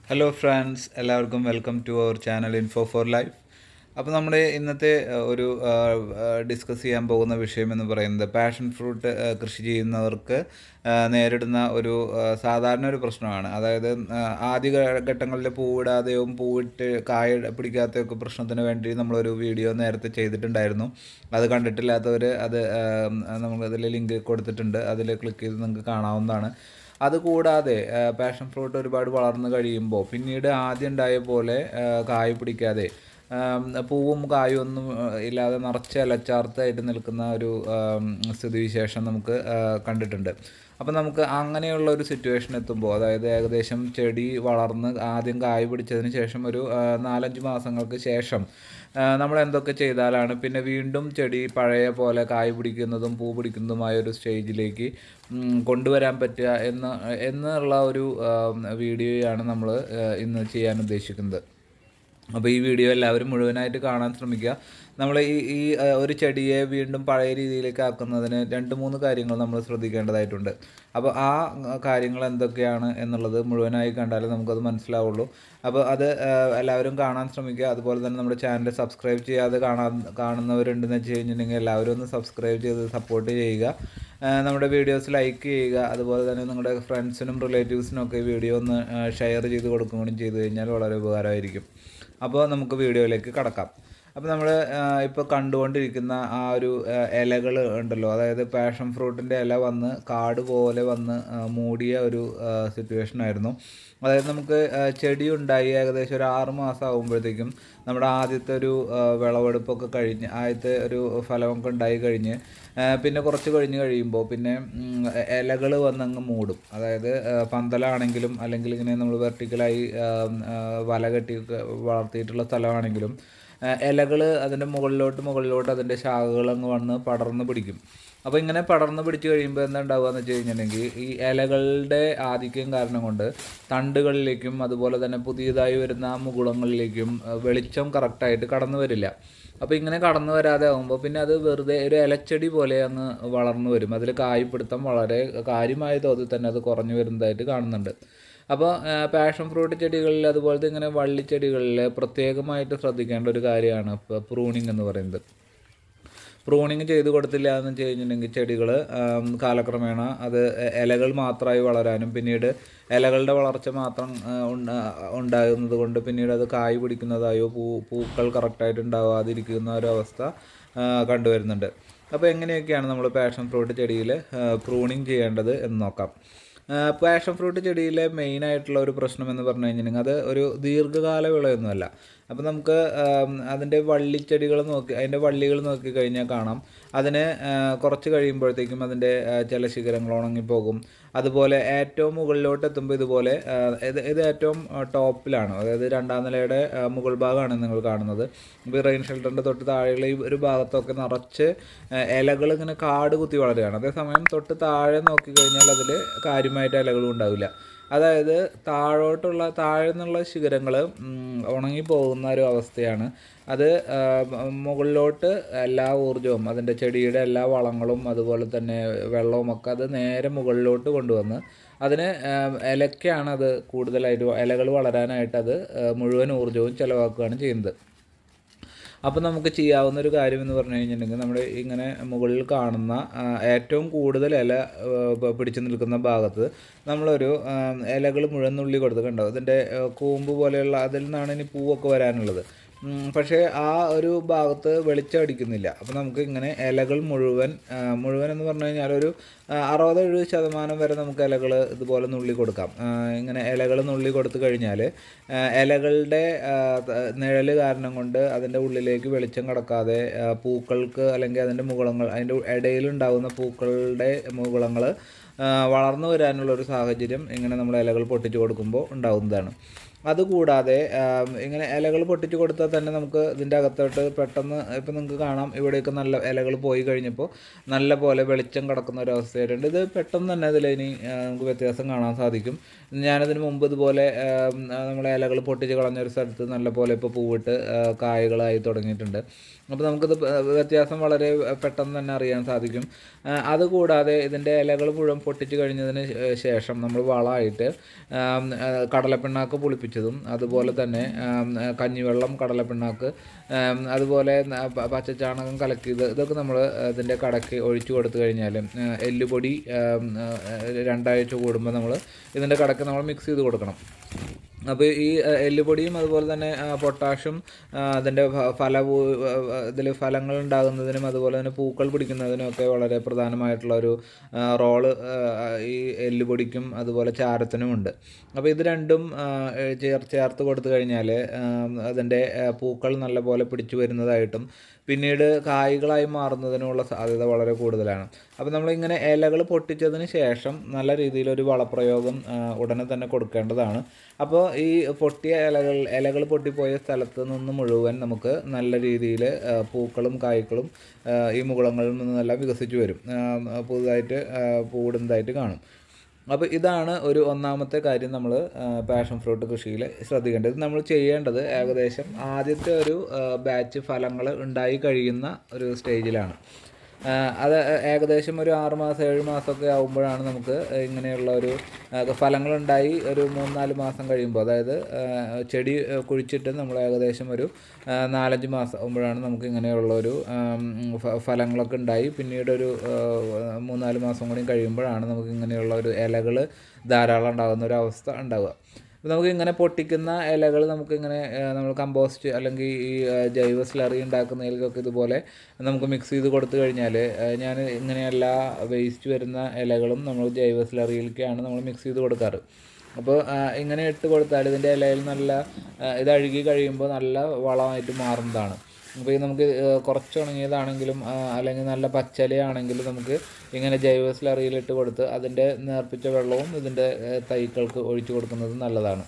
hello friends എല്ലാവർക്കും welcome to our channel info for life അപ്പോൾ നമ്മുടെ ഇന്നത്തെ അഹ്, ഒരു ഡിസ്കസ് ചെയ്യാൻ പോകുന്ന വിഷയം എന്ന് പറയുന്നത് പാഷൻ ഫ്രൂട്ട് അഹ്, കൃഷി ചെയ്യുന്നവർക്ക് അഹ്, നേരിടുന്ന ഒരു അഹ്, സാധാരണ ഒരു പ്രശ്നമാണ് അതായത് അഹ്, ആദ്യ ഘ- ഘട്ടങ്ങളിൽ പൂവിടാതെയും പൂവിട്ട് കായ പിടിക്കാത്തയൊക്കെ പ്രശ്നത്തിന് വേണ്ടി നമ്മളൊരു വീഡിയോ നേരത്തെ ചെയ്തിട്ടുണ്ടായിരുന്നു അത് കണ്ടിട്ടില്ലാത്തവർ അത് നമുക്കതിൽ ലിങ്ക് കൊടുത്തിട്ടുണ്ട് അതിൽ ക്ലിക്ക് ചെയ്ത് നിങ്ങൾക്ക് കാണാവുന്നതാണ് അതുകൂടാതെ പാഷൻ ഫ്രൂട്ട് ഒരുപാട് വളർന്നു കഴിയുമ്പോൾ പിന്നീട് ആദ്യം ഉണ്ടായ പോലെ ആ, കായ് പിടിക്കാതെ ആം, പൂവും കായും ഒന്നും ആ, ഇല്ലാതെ നിറച്ച് അലച്ചാർത്തായിട്ട് നിൽക്കുന്ന ഒരു ആം, സ്ഥിതിവിശേഷം നമുക്ക് ആ, കണ്ടിട്ടുണ്ട് അപ്പം നമുക്ക് അങ്ങനെയുള്ള ഒരു സിറ്റുവേഷൻ എത്തുമ്പോൾ അതായത് ഏകദേശം ചെടി വളർന്ന് ആദ്യം കായ് പിടിച്ചതിന് ശേഷം ഒരു ആ, നാലഞ്ച് മാസങ്ങൾക്ക് ശേഷം ആ, നമ്മൾ എന്തൊക്കെ ചെയ്താലാണ് പിന്നെ വീണ്ടും ചെടി പഴയ പോലെ കായ് പിടിക്കുന്നതും പൂ പിടിക്കുന്നതുമായ ഒരു സ്റ്റേജിലേക്ക് ഉം, കൊണ്ടുവരാൻ പറ്റുക എന്ന് എന്നുള്ള ഒരു ആ, വീഡിയോയാണ് നമ്മൾ ഇന്ന് ചെയ്യാൻ ഉദ്ദേശിക്കുന്നത് അപ്പോൾ ഈ വീഡിയോ എല്ലാവരും മുഴുവനായിട്ട് കാണാൻ ശ്രമിക്കുക നമ്മൾ ഈ ഈ ആ, ഒരു ചെടിയെ വീണ്ടും പഴയ രീതിയിലേക്ക് ആക്കുന്നതിന് രണ്ട് മൂന്ന് കാര്യങ്ങൾ നമ്മൾ ശ്രദ്ധിക്കേണ്ടതായിട്ടുണ്ട് അപ്പോൾ ആ കാര്യങ്ങൾ എന്തൊക്കെയാണ് എന്നുള്ളത് മുഴുവനായി കണ്ടാലേ നമുക്കത് മനസ്സിലാവുള്ളൂ അപ്പോൾ അത് ആ, എല്ലാവരും കാണാൻ ശ്രമിക്കുക അതുപോലെ തന്നെ നമ്മുടെ ചാനൽ സബ്സ്ക്രൈബ് ചെയ്യാതെ കാണാൻ കാണുന്നവരുണ്ടെന്ന് വെച്ച് കഴിഞ്ഞിട്ടുണ്ടെങ്കിൽ എല്ലാവരും ഒന്ന് സബ്സ്ക്രൈബ് ചെയ്ത് സപ്പോർട്ട് ചെയ്യുക ആ, നമ്മുടെ വീഡിയോസ് ലൈക്ക് ചെയ്യുക അതുപോലെ തന്നെ നിങ്ങളുടെ ഫ്രണ്ട്സിനും റിലേറ്റീവ്സിനും ഒക്കെ ഈ വീഡിയോ ഒന്ന് ഷെയർ ചെയ്ത് കൊടുക്കുകയും ചെയ്തു കഴിഞ്ഞാൽ വളരെ ഉപകാരമായിരിക്കും അപ്പോൾ നമുക്ക് വീഡിയോയിലേക്ക് കടക്കാം അപ്പോൾ നമ്മൾ ഇപ്പോൾ കണ്ടുകൊണ്ടിരിക്കുന്ന ആ ഒരു ഇലകൾ ഉണ്ടല്ലോ അതായത് പാഷൻ ഫ്രൂട്ടിൻ്റെ ഇല വന്ന് കാട് പോലെ വന്ന് ആ, മൂടിയ ഒരു സിറ്റുവേഷൻ ആയിരുന്നു അതായത് നമുക്ക് ആ, ചെടി ഉണ്ടായി ഏകദേശം ഒരു ആറ് മാസം ആകുമ്പോഴത്തേക്കും നമ്മുടെ ആദ്യത്തെ ഒരു ആ, വിളവെടുപ്പൊക്കെ കഴിഞ്ഞ് ആദ്യത്തെ ഒരു ഫലമൊക്കെ ഉണ്ടായി കഴിഞ്ഞ് ആ, പിന്നെ കുറച്ച് കഴിഞ്ഞ് കഴിയുമ്പോൾ പിന്നെ ഇലകൾ വന്നങ്ങ് മൂടും അതായത് ആ, പന്തലാണെങ്കിലും അല്ലെങ്കിൽ ഇങ്ങനെ നമ്മൾ വെർട്ടിക്കലായി വല കെട്ടി വളർത്തിയിട്ടുള്ള സ്ഥലമാണെങ്കിലും ഇലകൾ അതിൻ്റെ മുകളിലോട്ട് മുകളിലോട്ട് അതിൻ്റെ ശാഖകൾ അങ്ങ് വന്ന് പടർന്ന് പിടിക്കും അപ്പോൾ ഇങ്ങനെ പടർന്ന് പിടിച്ച് കഴിയുമ്പോൾ എന്താ ഉണ്ടാവുക എന്ന് വെച്ച് കഴിഞ്ഞിട്ടുണ്ടെങ്കിൽ ഈ ഇലകളുടെ ആധിക്യം കാരണം കൊണ്ട് തണ്ടുകളിലേക്കും അതുപോലെ തന്നെ പുതിയതായി വരുന്ന മുകുളങ്ങളിലേക്കും ആ, വെളിച്ചം കറക്റ്റായിട്ട് കടന്നു വരില്ല അപ്പോൾ ഇങ്ങനെ കടന്നു വരാതെ ആകുമ്പോൾ പിന്നെ അത് വെറുതെ ഒരു ഇലച്ചെടി പോലെ അങ്ങ് വളർന്നു വരും അതിൽ കായ്പിടുത്തം വളരെ കാര്യമായ തോതിൽ തന്നെ അത് കുറഞ്ഞു വരുന്നതായിട്ട് കാണുന്നുണ്ട് അപ്പോൾ പാഷൻ ഫ്രൂട്ട് ചെടികളിൽ അതുപോലത്തെ ഇങ്ങനെ വള്ളിച്ചെടികളിൽ പ്രത്യേകമായിട്ട് ശ്രദ്ധിക്കേണ്ട ഒരു കാര്യമാണ് പ്രൂണിങ് എന്ന് പറയുന്നത് പ്രൂണിങ് ചെയ്ത് കൊടുത്തില്ല എന്ന് വെച്ച് കഴിഞ്ഞിട്ടുണ്ടെങ്കിൽ ചെടികൾ കാലക്രമേണ അത് ഇലകൾ മാത്രമായി വളരാനും പിന്നീട് ഇലകളുടെ വളർച്ച മാത്രം ആ, ഉണ്ട- ഉണ്ടാകുന്നത് കൊണ്ട് പിന്നീട് അത് കായ് പിടിക്കുന്നതായോ പൂ പൂക്കൾ കറക്റ്റായിട്ട് ഉണ്ടാവാതിരിക്കുന്ന ഒരു അവസ്ഥ ആ, കണ്ടുവരുന്നുണ്ട് അപ്പോൾ എങ്ങനെയൊക്കെയാണ് നമ്മൾ പാഷൻ ഫ്രൂട്ട് ചെടിയിൽ പ്രൂണിങ് ചെയ്യേണ്ടത് എന്ന് നോക്കാം പാഷൻ ഫ്രൂട്ട് ചെടിയിലെ മെയിൻ ആയിട്ടുള്ള ഒരു പ്രശ്നം എന്ന് പറഞ്ഞു കഴിഞ്ഞിട്ടുണ്ടെങ്കിൽ അത് ഒരു ദീർഘകാല വിളയൊന്നുമല്ല അപ്പോൾ നമുക്ക് ആം, അതിൻ്റെ വള്ളിച്ചെടികൾ നോക്കി അതിൻ്റെ വള്ളികൾ നോക്കി കഴിഞ്ഞാൽ കാണാം അതിന് ആ, കുറച്ച് കഴിയുമ്പോഴത്തേക്കും അതിൻ്റെ ആ, ചില ശിഖരങ്ങൾ ഉണങ്ങിപ്പോകും അതുപോലെ ഏറ്റവും മുകളിലോട്ട് എത്തുമ്പോൾ ഇതുപോലെ ആ, ഇത് ഇത് ഏറ്റവും ആ, ടോപ്പിലാണ് അതായത് രണ്ടാം നിലയുടെ ആ, മുകൾ ഭാഗമാണ് നിങ്ങൾ കാണുന്നത് ഇപ്പോൾ റെയിൻ ഷെൽട്ടറിൻ്റെ തൊട്ട് താഴെയുള്ള ഈ ഒരു ഭാഗത്തൊക്കെ നിറച്ച് ഇലകൾ ഇങ്ങനെ കാട് കുത്തി വളരുകയാണ് അതേസമയം തൊട്ട് താഴെ നോക്കിക്കഴിഞ്ഞാൽ അതിൽ കാര്യമായിട്ട് ഇലകളും ഉണ്ടാവില്ല അതായത് താഴോട്ടുള്ള താഴെ നിന്നുള്ള ശിഖരങ്ങൾ ഉണങ്ങി പോകുന്ന ഒരു അവസ്ഥയാണ് അത് ആ, മുകളിലോട്ട് എല്ലാ ഊർജവും അതിൻ്റെ ചെടിയുടെ എല്ലാ വളങ്ങളും അതുപോലെ തന്നെ വെള്ളവും ഒക്കെ അത് നേരെ മുകളിലോട്ട് കൊണ്ടുവന്ന് അതിന് ആ, ഇലയ്ക്കാണ് അത് കൂടുതലായിട്ട് ഇലകൾ വളരാനായിട്ട് അത് ആ, മുഴുവൻ ഊർജവും ചിലവാക്കുകയാണ് ചെയ്യുന്നത് അപ്പോൾ നമുക്ക് ചെയ്യാവുന്ന ഒരു കാര്യം എന്ന് പറഞ്ഞു കഴിഞ്ഞിട്ടുണ്ടെങ്കിൽ നമ്മൾ ഇങ്ങനെ മുകളിൽ കാണുന്ന ആ, ഏറ്റവും കൂടുതൽ ഇല ആ, പ- പിടിച്ചു നിൽക്കുന്ന ഭാഗത്ത് നമ്മളൊരു ഇലകൾ മുഴുവൻ നുള്ളി കൊടുത്ത് കണ്ടോ അതിൻ്റെ ആ, കൂമ്പ് പോലെയുള്ള അതിൽ നിന്നാണ് ഇനി പൂവൊക്കെ വരാനുള്ളത് ഉം, പക്ഷേ ആ ഒരു ഭാഗത്ത് വെളിച്ചം അടിക്കുന്നില്ല അപ്പോൾ നമുക്ക് ഇങ്ങനെ ഇലകൾ മുഴുവൻ ആ, മുഴുവൻ എന്ന് പറഞ്ഞു കഴിഞ്ഞാൽ ഒരു ആ, അറുപത് എഴുപത് ശതമാനം വരെ നമുക്ക് ഇലകൾ ഇതുപോലെ നുള്ളി കൊടുക്കാം ആ, ഇങ്ങനെ ഇലകൾ നുള്ളി കൊടുത്തു കഴിഞ്ഞാൽ ആ, ഇലകളുടെ ആ, ത- നിഴല് കാരണം കൊണ്ട് അതിൻ്റെ ഉള്ളിലേക്ക് വെളിച്ചം കടക്കാതെ ആ, പൂക്കൾക്ക് അല്ലെങ്കിൽ അതിൻ്റെ മുകുളങ്ങൾ അതിൻ്റെ ഇടയിലുണ്ടാകുന്ന പൂക്കളുടെ മുകുളങ്ങൾ വളർന്നു വരാനുള്ള ഒരു സാഹചര്യം ഇങ്ങനെ നമ്മൾ ഇലകൾ പൊട്ടിച്ചു കൊടുക്കുമ്പോൾ ഉണ്ടാകുന്നതാണ് അതുകൂടാതെ ആം, ഇങ്ങനെ ഇലകൾ പൊട്ടിച്ച് കൊടുത്താൽ തന്നെ നമുക്ക് ഇതിൻ്റെ അകത്തോട്ട് പെട്ടെന്ന് ഇപ്പം നിങ്ങൾക്ക് കാണാം ഇവിടെയൊക്കെ നല്ല ഇലകൾ പോയി കഴിഞ്ഞപ്പോൾ നല്ല പോലെ വെളിച്ചം കിടക്കുന്ന ഒരു അവസ്ഥയായിട്ടുണ്ട് ഇത് പെട്ടെന്ന് തന്നെ ഇതിൽ ഇനി ആ, നമുക്ക് വ്യത്യാസം കാണാൻ സാധിക്കും ഞാനതിന് മുമ്പ് ഇതുപോലെ ആം, ആ, നമ്മളെ ഇലകൾ പൊട്ടിച്ച് കളഞ്ഞ ഒരു സ്ഥലത്ത് നല്ല പോലെ ഇപ്പോൾ പൂവിട്ട് ആ, കായകളായി തുടങ്ങിയിട്ടുണ്ട് അപ്പോൾ നമുക്കിത് പ- വ്യത്യാസം വളരെ പെട്ടെന്ന് തന്നെ അറിയാൻ സാധിക്കും ആ, അതുകൂടാതെ ഇതിൻ്റെ ഇലകൾ മുഴുവൻ പൊട്ടിച്ച് കഴിഞ്ഞതിന് ശേ- ശേഷം നമ്മൾ വളമായിട്ട് ആം, ആ, കടലപ്പിണ്ണാക്ക് പുളിപ്പിച്ച് പൊടിപ്പിച്ചതും അതുപോലെ തന്നെ ആം, ആ, കഞ്ഞിവെള്ളം കടലപ്പിണ്ണാക്ക് ആം, അതുപോലെ ന- പ- പച്ചച്ചാണകം കലക്കിയത് ഇതൊക്കെ നമ്മൾ ഇതിൻ്റെ കടക്ക് ഒഴിച്ചു കൊടുത്തു കഴിഞ്ഞാൽ ആ, എല്ലുപൊടി ആം, ആ, രണ്ടാഴ്ച കൂടുമ്പോൾ നമ്മൾ ഇതിൻ്റെ കടക്ക് നമ്മൾ മിക്സ് ചെയ്ത് കൊടുക്കണം അപ്പോൾ ഈ ആ, എല്ലുപൊടിയും അതുപോലെ തന്നെ ആ, പൊട്ടാഷ്യം ആ, അതിൻ്റെ ഫ- ഫല ഇതിൽ ഫലങ്ങൾ ഉണ്ടാകുന്നതിനും അതുപോലെ തന്നെ പൂക്കൾ പിടിക്കുന്നതിനും ഒക്കെ വളരെ പ്രധാനമായിട്ടുള്ള ഒരു ആ, റോള് ആ, ഈ എല്ലുപൊടിക്കും അതുപോലെ ചാരത്തിനും ഉണ്ട് അപ്പോൾ ഇത് രണ്ടും ആ, ചേർ ചേർത്ത് കൊടുത്തു കഴിഞ്ഞാൽ അതിൻ്റെ ആ, പൂക്കൾ നല്ലപോലെ പിടിച്ചു വരുന്നതായിട്ടും പിന്നീട് കായ്കളായി മാറുന്നതിനുള്ള സാധ്യത വളരെ കൂടുതലാണ് അപ്പോൾ നമ്മളിങ്ങനെ ഇലകൾ പൊട്ടിച്ചതിന് ശേഷം നല്ല രീതിയിലൊരു വളപ്രയോഗം ആ, ഉടനെ തന്നെ കൊടുക്കേണ്ടതാണ് അപ്പോൾ ഈ പൊട്ടിയ ഇലകൾ ഇലകൾ പൊട്ടിപ്പോയ സ്ഥലത്ത് നിന്ന് മുഴുവൻ നമുക്ക് നല്ല രീതിയിൽ പൂക്കളും കായ്ക്കളും ആ, ഈ മുകുളങ്ങളിൽ നിന്നെല്ലാം വികസിച്ച് വരും ആ, പുതുതായിട്ട് ആ, പൂവിടുന്നതായിട്ട് കാണും അപ്പോൾ ഇതാണ് ഒരു ഒന്നാമത്തെ കാര്യം നമ്മൾ പാഷൻ ഫ്രൂട്ട് കൃഷിയിൽ ശ്രദ്ധിക്കേണ്ടത് ഇത് നമ്മൾ ചെയ്യേണ്ടത് ഏകദേശം ആദ്യത്തെ ഒരു ബാച്ച് ഫലങ്ങൾ ഉണ്ടായി കഴിയുന്ന ഒരു സ്റ്റേജിലാണ് ആ, അത് ഏകദേശം ഒരു ആറ് മാസം ഏഴ് മാസമൊക്കെ ആകുമ്പോഴാണ് നമുക്ക് ഇങ്ങനെയുള്ള ഒരു ആ, ഫലങ്ങളുണ്ടായി ഒരു മൂന്ന് നാല് മാസം കഴിയുമ്പോൾ അതായത് ആ, ചെടി ആ, കുഴിച്ചിട്ട് നമ്മൾ ഏകദേശം ഒരു ആ, നാലഞ്ച് മാസം ആകുമ്പോഴാണ് നമുക്ക് ഇങ്ങനെയുള്ള ഒരു ആം, ഫ- ഫലങ്ങളൊക്കെ ഉണ്ടായി പിന്നീട് ഒരു ആ, മൂന്നാല് മാസം കൂടി കഴിയുമ്പോഴാണ് നമുക്ക് ഇങ്ങനെയുള്ള ഒരു ഇലകൾ ധാരാളം ഉണ്ടാകുന്ന ഒരു അവസ്ഥ ഉണ്ടാവുക അപ്പോൾ നമുക്ക് ഇങ്ങനെ പൊട്ടിക്കുന്ന ഇലകൾ നമുക്ക് ഇങ്ങനെ നമ്മൾ കമ്പോസ്റ്റ് അല്ലെങ്കിൽ ഈ ആ, ജൈവ സ്ലറി ഉണ്ടാക്കുന്നതിലൊക്കെ ഇതുപോലെ നമുക്ക് മിക്സ് ചെയ്ത് കൊടുത്തു കഴിഞ്ഞാൽ ഞാൻ ഇങ്ങനെ എല്ലാ വേസ്റ്റ് വരുന്ന ഇലകളും നമ്മൾ ജൈവ സ്ലറിയിലേക്കാണ് നമ്മൾ മിക്സ് ചെയ്ത് കൊടുക്കാറ് അപ്പോൾ ആ, ഇങ്ങനെ ഇട്ട് കൊടുത്താൽ ഇതിൻ്റെ ഇലയിൽ നല്ല ആ, ഇത് അഴുകി കഴിയുമ്പോൾ നല്ല വളമായിട്ട് മാറുന്നതാണ് അപ്പോൾ ഇത് നമുക്ക് ആ, കുറച്ച് ഉണങ്ങിയതാണെങ്കിലും ആ, അല്ലെങ്കിൽ നല്ല പച്ചലയാണെങ്കിലും നമുക്ക് ഇങ്ങനെ ജൈവ സ്ലറിയിലിട്ട് കൊടുത്ത് അതിൻ്റെ നേർപ്പിച്ച വെള്ളവും ഇതിൻ്റെ ആ, തൈകൾക്ക് ഒഴിച്ചു കൊടുക്കുന്നത് നല്ലതാണ്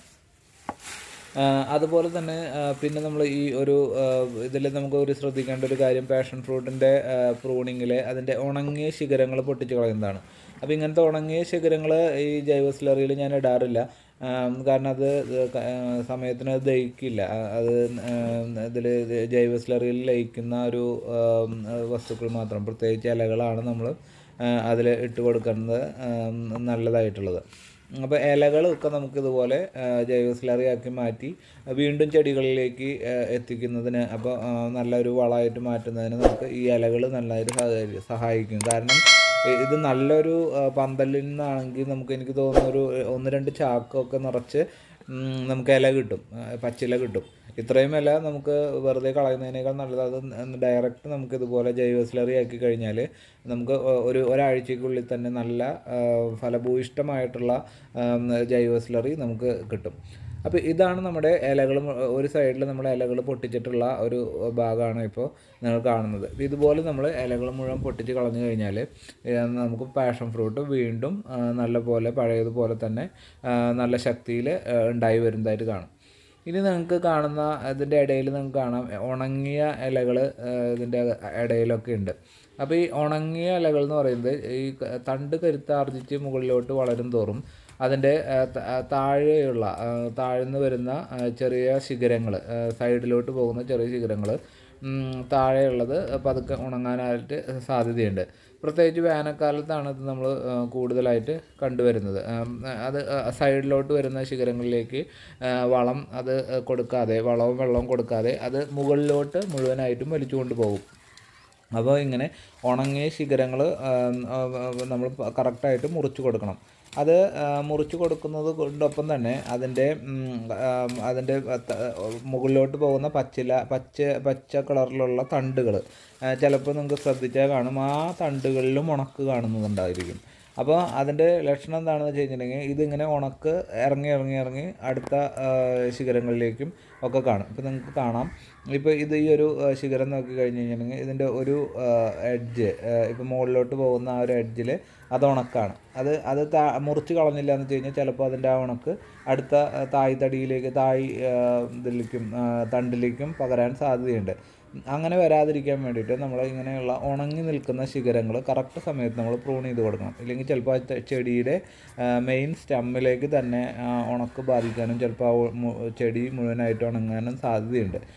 ആ, അതുപോലെ തന്നെ ആ, പിന്നെ നമ്മൾ ഈ ഒരു ഇതിൽ നമുക്ക് ഒരു ശ്രദ്ധിക്കേണ്ട ഒരു കാര്യം പാഷൻ ഫ്രൂട്ടിൻ്റെ പ്രൂണിങ്ങിൽ അതിൻ്റെ ഉണങ്ങിയ ശിഖരങ്ങൾ പൊട്ടിച്ച് കളയുന്നതാണ് അപ്പോൾ ഇങ്ങനത്തെ ഉണങ്ങിയ ശിഖരങ്ങൾ ഈ ജൈവ സ്ലറിയിൽ ഞാൻ ഇടാറില്ല ആ, കാരണം അത് ക- ആ, സമയത്തിന് അത് ദഹിക്കില്ല ആ, അത് ഇതിൽ ജൈവ സ്ലറിയിൽ ലയിക്കുന്ന ഒരു ആ, വസ്തുക്കൾ മാത്രം പ്രത്യേകിച്ച് ഇലകളാണ് നമ്മൾ അതിൽ ഇട്ട് കൊടുക്കുന്നത് ആ, നല്ലതായിട്ടുള്ളത് അപ്പോൾ ഇലകളൊക്കെ നമുക്ക് ഇതുപോലെ ആ, ജൈവ സ്ലറി ആക്കി മാറ്റി വീണ്ടും ചെടികളിലേക്ക് ആ, എത്തിക്കുന്നതിന് അപ്പോൾ ആ, നല്ലൊരു വളമായിട്ട് മാറ്റുന്നതിന് നമുക്ക് ഈ ഇലകൾ നല്ലതായിട്ട് സഹകരി- സഹായിക്കും കാരണം ഇ- ഇത് നല്ലൊരു ആ, പന്തലിൽ നിന്നാണെങ്കിൽ നമുക്ക് എനിക്ക് തോന്നുന്നു ഒരു ഒന്ന് രണ്ട് ചാക്കൊക്കെ നിറച്ച് ഉം, നമുക്ക് ഇല കിട്ടും ആ, പച്ചില കിട്ടും ഇത്രയും ഇല നമുക്ക് വെറുതെ കളയുന്നതിനേക്കാൾ നല്ലത് അത് ഡയറക്റ്റ് നമുക്ക് ഇതുപോലെ ജൈവ സ്ലറി ആക്കി കഴിഞ്ഞാൽ നമുക്ക് ഒ- ഒരു ഒരാഴ്ചക്കുള്ളിൽ തന്നെ നല്ല ആ, ഫലഭൂയിഷ്ടമായിട്ടുള്ള ആം, ജൈവ സ്ലറി നമുക്ക് കിട്ടും അപ്പോൾ ഇതാണ് നമ്മുടെ ഇലകളും ഒരു സൈഡിൽ നമ്മൾ ഇലകൾ പൊട്ടിച്ചിട്ടുള്ള ഒരു ഭാഗമാണ് ഇപ്പോൾ നിങ്ങൾ കാണുന്നത് അപ്പോൾ ഇതുപോലെ നമ്മൾ ഇലകൾ മുഴുവൻ പൊട്ടിച്ച് കളഞ്ഞു കഴിഞ്ഞാൽ നമുക്ക് പാഷൻ ഫ്രൂട്ട് വീണ്ടും ആ, നല്ല പോലെ പഴയതുപോലെ തന്നെ ആ, നല്ല ശക്തിയിൽ ഉണ്ടായി വരുന്നതായിട്ട് കാണും ഇനി നിങ്ങൾക്ക് കാണുന്ന ഇതിൻ്റെ ഇടയിൽ നിങ്ങൾക്ക് കാണാം ഉണങ്ങിയ ഇലകൾ ഇതിൻ്റെ ഇടയിലൊക്കെ ഉണ്ട് അപ്പോൾ ഈ ഉണങ്ങിയ ഇലകൾ എന്ന് പറയുന്നത് ഈ ക- തണ്ട് കരുത്താർജിച്ച് മുകളിലോട്ട് വളരും തോറും അതിൻ്റെ ആ, ത- ആ, താഴെയുള്ള ആ, താഴ്ന്നു വരുന്ന ആ, ചെറിയ ശിഖരങ്ങൾ സൈഡിലോട്ട് പോകുന്ന ചെറിയ ശിഖരങ്ങൾ താഴെയുള്ളത് പതുക്കെ ഉണങ്ങാനായിട്ട് സാധ്യതയുണ്ട് പ്രത്യേകിച്ച് വേനൽക്കാലത്താണ് ഇത് നമ്മൾ കൂടുതലായിട്ട് കണ്ടുവരുന്നത് ആം, അത് സൈഡിലോട്ട് വരുന്ന ശിഖരങ്ങളിലേക്ക് ആ, വളം അത് കൊടുക്കാതെ വളവും വെള്ളവും കൊടുക്കാതെ അത് മുകളിലോട്ട് മുഴുവനായിട്ടും വലിച്ചു കൊണ്ടുപോകും അപ്പോൾ ഇങ്ങനെ ഉണങ്ങിയ ശിഖരങ്ങൾ നമ്മൾ കറക്റ്റായിട്ട് മുറിച്ച് കൊടുക്കണം അത് ആ, മുറിച്ച് കൊടുക്കുന്നത് കൊണ്ടൊപ്പം തന്നെ അതിൻ്റെ ഉം, ആം, അതിൻ്റെ ത- മുകളിലോട്ട് പോകുന്ന പച്ചില പച്ച പച്ച കളറിലുള്ള തണ്ടുകൾ ചിലപ്പോൾ നിങ്ങൾക്ക് ശ്രദ്ധിച്ചാൽ കാണും ആ തണ്ടുകളിലും ഉണക്ക് കാണുന്നുണ്ടായിരിക്കും അപ്പോൾ അതിൻ്റെ ലക്ഷണം എന്താണെന്ന് വെച്ച് കഴിഞ്ഞിട്ടുണ്ടെങ്കിൽ ഇതിങ്ങനെ ഉണക്ക് ഇറങ്ങി ഇറങ്ങി ഇറങ്ങി അടുത്ത ആ, ശിഖരങ്ങളിലേക്കും ഒക്കെ കാണും ഇപ്പോൾ നിങ്ങൾക്ക് കാണാം ഇപ്പോൾ ഇത് ഈ ഒരു ആ, ശിഖരം നോക്കി കഴിഞ്ഞ് കഴിഞ്ഞിട്ടുണ്ടെങ്കിൽ ഇതിൻ്റെ ഒരു എഡ്ജ് ഇപ്പോൾ മുകളിലോട്ട് പോകുന്ന ആ ഒരു എഡ്ജിൽ അത് ഉണക്കാണ് അത് അത് താ മുറിച്ച് കളഞ്ഞില്ല എന്ന് വെച്ച് കഴിഞ്ഞാൽ ചിലപ്പോൾ അതിൻ്റെ ആ ഉണക്ക് അടുത്ത ആ, തായ് തടിയിലേക്ക് തായ് ആ, ഇതിലേക്കും ആ, തണ്ടിലേക്കും പകരാൻ സാധ്യതയുണ്ട് അങ്ങനെ വരാതിരിക്കാൻ വേണ്ടിയിട്ട് നമ്മൾ ഇങ്ങനെയുള്ള ഉണങ്ങി നിൽക്കുന്ന ശിഖരങ്ങൾ കറക്റ്റ് സമയത്ത് നമ്മൾ പ്രൂൺ ചെയ്ത് കൊടുക്കണം ഇല്ലെങ്കിൽ ചിലപ്പോൾ ആ ചെ- ചെടിയുടെ മെയിൻ സ്റ്റമ്മിലേക്ക് തന്നെ ആ, ഉണക്ക് ബാധിക്കാനും ചിലപ്പോൾ ആ ഉ- മു- ചെടി മുഴുവനായിട്ട് ഉണങ്ങാനും സാധ്യതയുണ്ട്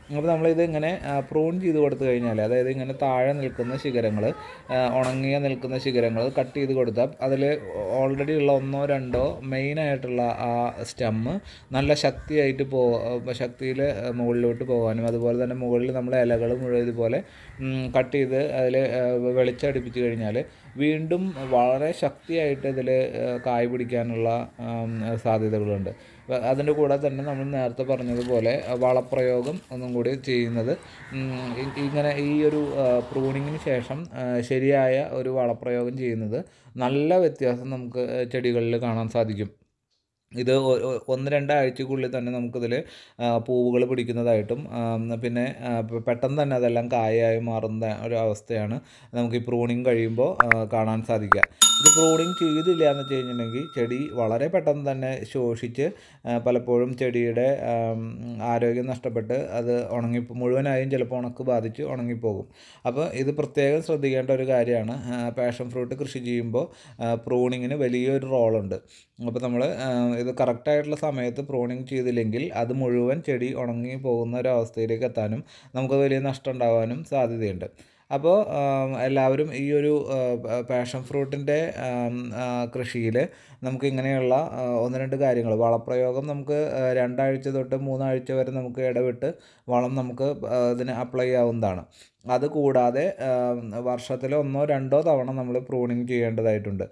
അപ്പോൾ നമ്മളിത് ഇങ്ങനെ പ്രൂൺ ചെയ്ത് കൊടുത്തു കഴിഞ്ഞാൽ അതായത് ഇങ്ങനെ താഴെ നിൽക്കുന്ന ശിഖരങ്ങൾ ഉണങ്ങിയ നിൽക്കുന്ന ശിഖരങ്ങൾ കട്ട് ചെയ്ത് കൊടുത്താൽ അതിൽ ഓൾറെഡി ഉള്ള ഒന്നോ രണ്ടോ മെയിനായിട്ടുള്ള ആ സ്റ്റെമ്മ് നല്ല ശക്തിയായിട്ട് പോ ശക്തിയിൽ മുകളിലോട്ട് പോകാനും അതുപോലെ തന്നെ മുകളിൽ നമ്മൾ ഇലകൾ മുഴുവൻ ഇതുപോലെ കട്ട് ചെയ്ത് അതിൽ വെളിച്ചടിപ്പിച്ച് കഴിഞ്ഞാൽ വീണ്ടും വളരെ ശക്തിയായിട്ട് ഇതിൽ കായ് പിടിക്കാനുള്ള സാധ്യതകളുണ്ട് അതിൻ്റെ കൂടെ തന്നെ നമ്മൾ നേരത്തെ പറഞ്ഞതുപോലെ വളപ്രയോഗം ഒന്നും കൂടി ചെയ്യുന്നത് ഇങ്ങനെ ഈ ഒരു പ്രൂണിങ്ങിന് ശേഷം ശരിയായ ഒരു വളപ്രയോഗം ചെയ്യുന്നത് നല്ല വ്യത്യാസം നമുക്ക് ചെടികളിൽ കാണാൻ സാധിക്കും ഇത് ഒന്ന് രണ്ടാഴ്ചക്കുള്ളിൽ തന്നെ നമുക്കിതിൽ പൂവുകൾ പിടിക്കുന്നതായിട്ടും പിന്നെ പെട്ടെന്ന് തന്നെ അതെല്ലാം കായായി മാറുന്ന ഒരു അവസ്ഥയാണ് നമുക്ക് ഈ പ്രൂണിങ് കഴിയുമ്പോൾ കാണാൻ സാധിക്കുക ഇത് പ്രൂണിങ് ചെയ്തില്ല എന്ന് വെച്ച് കഴിഞ്ഞിട്ടുണ്ടെങ്കിൽ ചെടി വളരെ പെട്ടെന്ന് തന്നെ ശോഷിച്ച് പലപ്പോഴും ചെടിയുടെ ആരോഗ്യം നഷ്ടപ്പെട്ട് അത് ഉണങ്ങി മുഴുവനായും ചിലപ്പോൾ ഉണക്ക് ബാധിച്ച് ഉണങ്ങിപ്പോകും അപ്പോൾ ഇത് പ്രത്യേകം ശ്രദ്ധിക്കേണ്ട ഒരു കാര്യമാണ് പാഷൻ ഫ്രൂട്ട് കൃഷി ചെയ്യുമ്പോൾ പ്രൂണിങ്ങിന് വലിയൊരു റോളുണ്ട് അപ്പോൾ നമ്മൾ ഇത് കറക്റ്റായിട്ടുള്ള സമയത്ത് പ്രൂണിങ് ചെയ്തില്ലെങ്കിൽ അത് മുഴുവൻ ചെടി ഉണങ്ങി പോകുന്ന ഒരു അവസ്ഥയിലേക്ക് എത്താനും നമുക്ക് വലിയ നഷ്ടം ഉണ്ടാകാനും സാധ്യതയുണ്ട് അപ്പോൾ എല്ലാവരും ഈ ഒരു പാഷൻ ഫ്രൂട്ടിൻ്റെ കൃഷിയിൽ നമുക്ക് ഇങ്ങനെയുള്ള ഒന്ന് രണ്ട് കാര്യങ്ങൾ വളപ്രയോഗം നമുക്ക് രണ്ടാഴ്ച തൊട്ട് മൂന്നാഴ്ച വരെ നമുക്ക് ഇടവിട്ട് വളം നമുക്ക് ഇതിന് അപ്ലൈ ചെയ്യാവുന്നതാണ് അത് കൂടാതെ വർഷത്തിൽ ഒന്നോ രണ്ടോ തവണ നമ്മൾ പ്രൂണിങ് ചെയ്യേണ്ടതായിട്ടുണ്ട്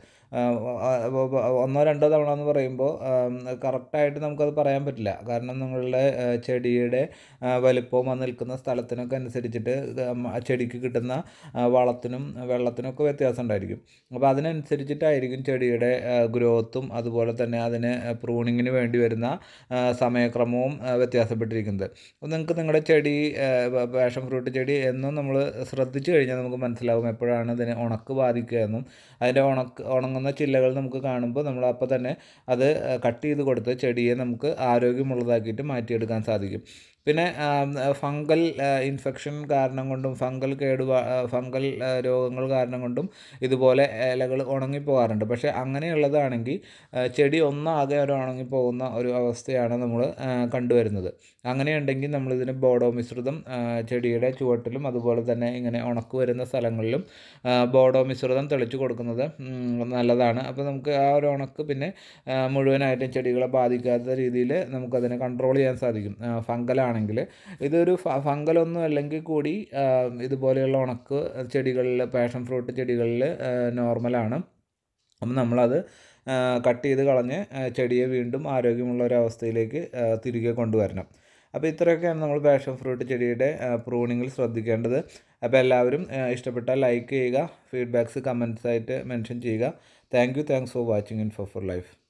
ഒന്നോ രണ്ടോ തവണ എന്ന് പറയുമ്പോൾ കറക്റ്റായിട്ട് നമുക്കത് പറയാൻ പറ്റില്ല കാരണം നിങ്ങളുടെ ചെടിയുടെ വലിപ്പവും അത് നിൽക്കുന്ന സ്ഥലത്തിനൊക്കെ അനുസരിച്ചിട്ട് ചെടിക്ക് കിട്ടുന്ന വളത്തിനും വെള്ളത്തിനൊക്കെ വ്യത്യാസം ഉണ്ടായിരിക്കും അപ്പോൾ അതിനനുസരിച്ചിട്ടായിരിക്കും ചെടിയുടെ ഗ്രോത്തും അതുപോലെ തന്നെ അതിന് പ്രൂണിങ്ങിന് വേണ്ടി വരുന്ന സമയക്രമവും വ്യത്യാസപ്പെട്ടിരിക്കുന്നത് അപ്പോൾ നിങ്ങൾക്ക് നിങ്ങളുടെ ചെടി പാഷൻ ഫ്രൂട്ട് ചെടി എന്നും നമ്മൾ ശ്രദ്ധിച്ചു കഴിഞ്ഞാൽ നമുക്ക് മനസ്സിലാവും എപ്പോഴാണ് ഇതിന് ഉണക്ക് ബാധിക്കുക എന്നും അതിൻ്റെ ഉണക്ക് ഉണങ്ങുന്ന ചില്ലകൾ നമുക്ക് കാണുമ്പോൾ നമ്മൾ അപ്പോൾ തന്നെ അത് കട്ട് ചെയ്ത് കൊടുത്ത് ചെടിയെ നമുക്ക് ആരോഗ്യമുള്ളതാക്കിയിട്ട് മാറ്റിയെടുക്കാൻ സാധിക്കും പിന്നെ ഫംഗൽ ഇൻഫെക്ഷൻ കാരണം കൊണ്ടും ഫംഗൽ കേട് ഫംഗൽ രോഗങ്ങൾ കാരണം കൊണ്ടും ഇതുപോലെ ഇലകൾ ഉണങ്ങിപ്പോകാറുണ്ട് പക്ഷേ അങ്ങനെയുള്ളതാണെങ്കിൽ ചെടി ഒന്നാകെ ഒരു ഉണങ്ങിപ്പോകുന്ന ഒരു അവസ്ഥയാണ് നമ്മൾ കണ്ടുവരുന്നത് അങ്ങനെയുണ്ടെങ്കിൽ നമ്മളിതിന് ബോഡോ മിശ്രിതം ചെടിയുടെ ചുവട്ടിലും അതുപോലെ തന്നെ ഇങ്ങനെ ഉണക്ക് വരുന്ന സ്ഥലങ്ങളിലും ബോഡോ മിശ്രിതം തെളിച്ച് കൊടുക്കുന്നത് നല്ലതാണ് അപ്പോൾ നമുക്ക് ആ ഒരു ഉണക്ക് പിന്നെ മുഴുവനായിട്ടും ചെടികളെ ബാധിക്കാത്ത രീതിയിൽ നമുക്കതിനെ കൺട്രോൾ ചെയ്യാൻ സാധിക്കും ഫംഗലാണ് ആണെങ്കിൽ ഇതൊരു ഫംഗലൊന്നും അല്ലെങ്കിൽ കൂടി ഇതുപോലെയുള്ള ഉണക്ക് ചെടികളിൽ പാഷൻ ഫ്രൂട്ട് ചെടികളിൽ നോർമലാണ് അപ്പം നമ്മളത് കട്ട് ചെയ്ത് കളഞ്ഞ് ചെടിയെ വീണ്ടും ആരോഗ്യമുള്ള ഒരു അവസ്ഥയിലേക്ക് തിരികെ കൊണ്ടുവരണം അപ്പോൾ ഇത്രയൊക്കെയാണ് നമ്മൾ പാഷൻ ഫ്രൂട്ട് ചെടിയുടെ പ്രൂണിങ്ങിൽ ശ്രദ്ധിക്കേണ്ടത് അപ്പോൾ എല്ലാവരും ഇഷ്ടപ്പെട്ടാൽ ലൈക്ക് ചെയ്യുക ഫീഡ്ബാക്ക്സ് കമൻസ് ആയിട്ട് മെൻഷൻ ചെയ്യുക thank you thanks for watching info for life